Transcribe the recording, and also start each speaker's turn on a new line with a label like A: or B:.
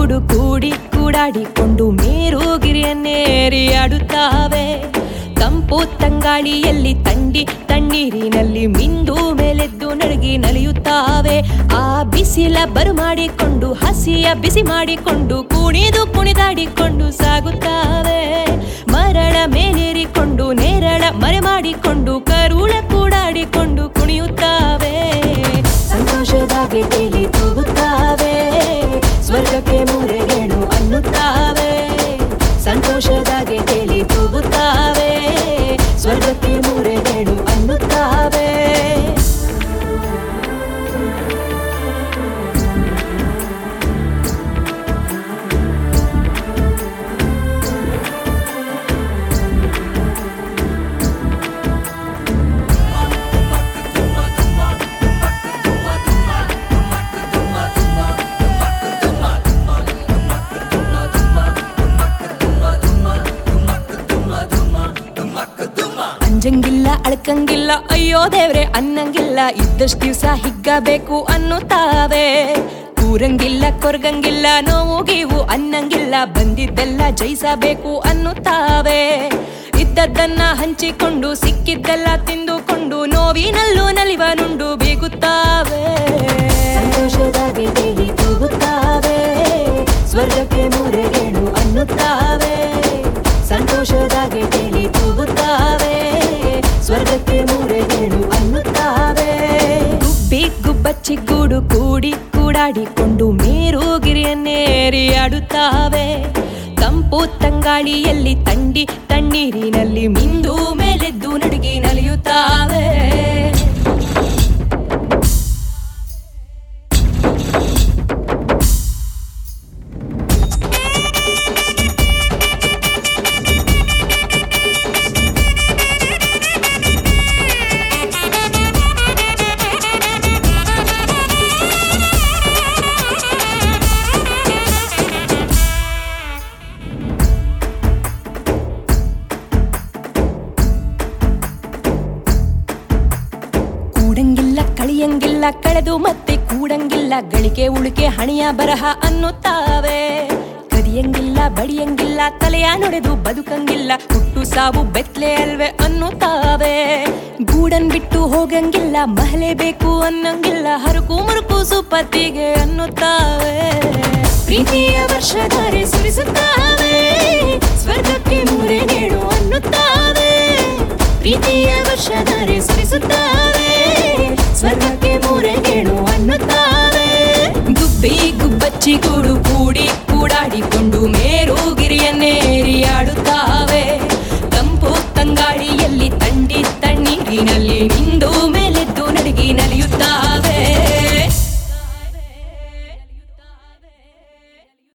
A: ಗೂಡು ಕೂಡಿ ಕೂಡಾಡಿಕೊಂಡು ಮೇರುಗಿರಿಯನ್ನೇರಿ ಆಡುತ್ತಾವೆ ತಂಪು ತಂಗಾಳಿಯಲ್ಲಿ ತಂಡಿ ತಣ್ಣೀರಿನಲ್ಲಿ ಮಿಂದು ಮೇಲೆದ್ದು ನಡಗಿ ನಲಿಯುತ್ತಾವೆ ಆ ಬಿಸಿಲ ಬರುಮಾಡಿಕೊಂಡು ಹಸಿಯ ಬಿಸಿ ಮಾಡಿಕೊಂಡು ಕುಣಿದು ಕುಣಿದಾಡಿಕೊಂಡು ಸಾಗುತ್ತಾವೆ ಮರಳ ಮೇಲೇರಿಕೊಂಡು ನೇರಳ ಮರೆ ಮಾಡಿಕೊಂಡು ಕರುಳ ಕೂಡಾಡಿಕೊಂಡು ಕುಣಿಯುತ್ತಾವೆ ಸಂತೋಷದಾಗೆ ತೇಲಿ ತೂಗುತ್ತಾವೆ ಸ್ವರ್ಗಕ್ಕೆ ಮೂರೆಗೇಣು ಅನ್ನುತ್ತಾವೆ ಸಂತೋಷದಾಗೆ ತೇಲಿ ತೂಗುತ್ತಾವೆ ಸ್ವರ್ಗಕ್ಕೆ ಮೂರೆಗೇಣು ಅನ್ನುತ್ತಾವೆ ಅಂಜಂಗಿಲ್ಲ ಅಳ್ಕಂಗಿಲ್ಲ ಅಯ್ಯೋ ದೇವ್ರೆ ಅನ್ನಂಗಿಲ್ಲ ಇದ್ದಷ್ಟು ದಿವ್ಸ ಹಿಗ್ಗಬೇಕು ಅನ್ನುತ್ತಾವೆ ಕೂರಂಗಿಲ್ಲ ಕೊರ್ಗಂಗಿಲ್ಲ ನೋವು ಗೀವು ಅನ್ನಂಗಿಲ್ಲ ಬಂದಿದ್ದೆಲ್ಲ ಜಯಿಸಬೇಕು ಅನ್ನುತ್ತಾವೆ ಇದ್ದದ್ದನ್ನ ಹಂಚಿಕೊಂಡು ಸಿಕ್ಕಿದ್ದೆಲ್ಲ ತಿಂದುಕೊಂಡು ನೋವಿನಲ್ಲೂ ನಲಿವ ನುಂಡು ಬೀಗುತ್ತಾವೆ ಸಂತೋಷದಾಗೆ ತೇಲಿ ತೂಗುತ್ತಾವೆ ಸ್ವರ್ಗಕ್ಕೆ ಮೂರೆಗೇಣು ಅನ್ನುತ್ತಾವೆ ಸಂತೋಷದಾಗೆ ತೇಲಿ ತೂಗುತ್ತಾವೆ ಸ್ವರ್ಗಕ್ಕೆ ಮೂರೆಗೇಣು ಅನ್ನುತ್ತಾವೆ ಗುಬ್ಬಿ ಗುಬ್ಬಚ್ಚಿ ಗೂಡು ಕೂಡಿ ಕೂಡಾಡಿಕೊಂಡು ಮೇರುಗಿರಿಯನ್ನೇರಿ ಆಡುತ್ತಾವೆ ತಂಪು ತಂಗಾಳಿಯಲ್ಲಿ ತಂಡಿ ತಣ್ಣೀರಿನಲ್ಲಿ ಮಿಂದು ಮೇಲೆದ್ದು ನಡುಗಿ ನಲಿಯುತ್ತಾವೆ ಕೂಡಂಗಿಲ್ಲ ಕಳಿಯಂಗಿಲ್ಲ ಕಳೆದು ಮತ್ತೆ ಕೂಡಂಗಿಲ್ಲ ಗಳಿಕೆ ಉಳಿಕೆ ಹಣಿಯ ಬರಹ ಅನ್ನುತ್ತಾವೆ ಕದಿಯಂಗಿಲ್ಲ ಬಡಿಯಂಗಿಲ್ಲ ತಲೆಯ ನೊಡೆದು ಬದುಕಂಗಿಲ್ಲ ಹುಟ್ಟು ಸಾವು ಬೆತ್ಲೆ ಅಲ್ವೇ ಅನ್ನುತ್ತಾವೆ ಗೂಡನ್ ಬಿಟ್ಟು ಹೋಗಂಗಿಲ್ಲ ಮಹಲೆ ಬೇಕು ಅನ್ನಂಗಿಲ್ಲ ಹರಕು ಮುರುಕು ಸುಪತ್ತಿಗೆ ಅನ್ನುತ್ತಾವೆ ಪ್ರೀತಿಯ ವರ್ಷಧಾರೆ ಸುರಿಸುತ್ತಾವೆ ಸ್ವರ್ಗಕ್ಕೆ ಮೂರೆ ನೇಡು ಅನ್ನುತ್ತಾವೆ ಪ್ರೀತಿಯ ವರ್ಷಧಾರೆ ಸುರಿಸುತ್ತಾವೆ ಸ್ವರ್ಗಕ್ಕೆ ಮೂರೆಗೇಣು ಅನ್ನುತ್ತಾವೆ ಗುಬ್ಬಿ ಗುಬ್ಬಚ್ಚಿ ಗೂಡು ಕೂಡಿ ಕೂಡಾಡಿಕೊಂಡು ಮೇರುಗಿರಿಯನ್ನೇರಿ ಆಡುತ್ತಾ